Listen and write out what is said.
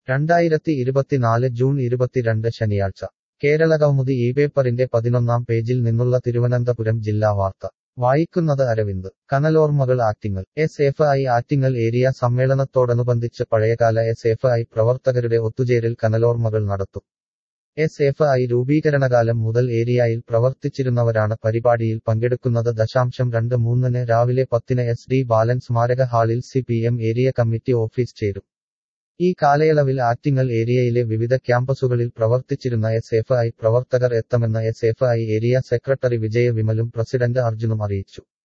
രണ്ടായിരത്തി ഇരുപത്തിനാല് ജൂൺ ഇരുപത്തിരണ്ട് ശനിയാഴ്ച കേരള കൗമുദി ഈ പേപ്പറിന്റെ പതിനൊന്നാം പേജിൽ നിന്നുള്ള തിരുവനന്തപുരം ജില്ലാ വാർത്ത വായിക്കുന്നത് അരവിന്ദ് കനലോർമ്മകൾ Attingal S F I Attingal area സമ്മേളനത്തോടനുബന്ധിച്ച് പഴയകാല എസ് എഫ് ഐ പ്രവർത്തകരുടെ ഒത്തുചേരൽ കനലോർമ്മകൾ നടത്തും എസ് എഫ് ഐ രൂപീകരണകാലം മുതൽ ഏരിയയിൽ പ്രവർത്തിച്ചിരുന്നവരാണ് പരിപാടിയിൽ പങ്കെടുക്കുന്നത് ദശാംശം രണ്ട് മൂന്നിന് രാവിലെ പത്തിന് എസ് ഡി ബാലൻ സ്മാരക ഹാളിൽ C P M area committee office ചേരും ഈ കാലയളവിൽ ആറ്റിങ്ങൽ ഏരിയയിലെ വിവിധ ക്യാമ്പസുകളിൽ പ്രവർത്തിച്ചിരുന്ന എസ് എഫ് ഐ പ്രവർത്തകർ എത്തുമെന്ന് S F I area secretary Vijaya വിമലും പ്രസിഡന്റ് അർജുനും അറിയിച്ചു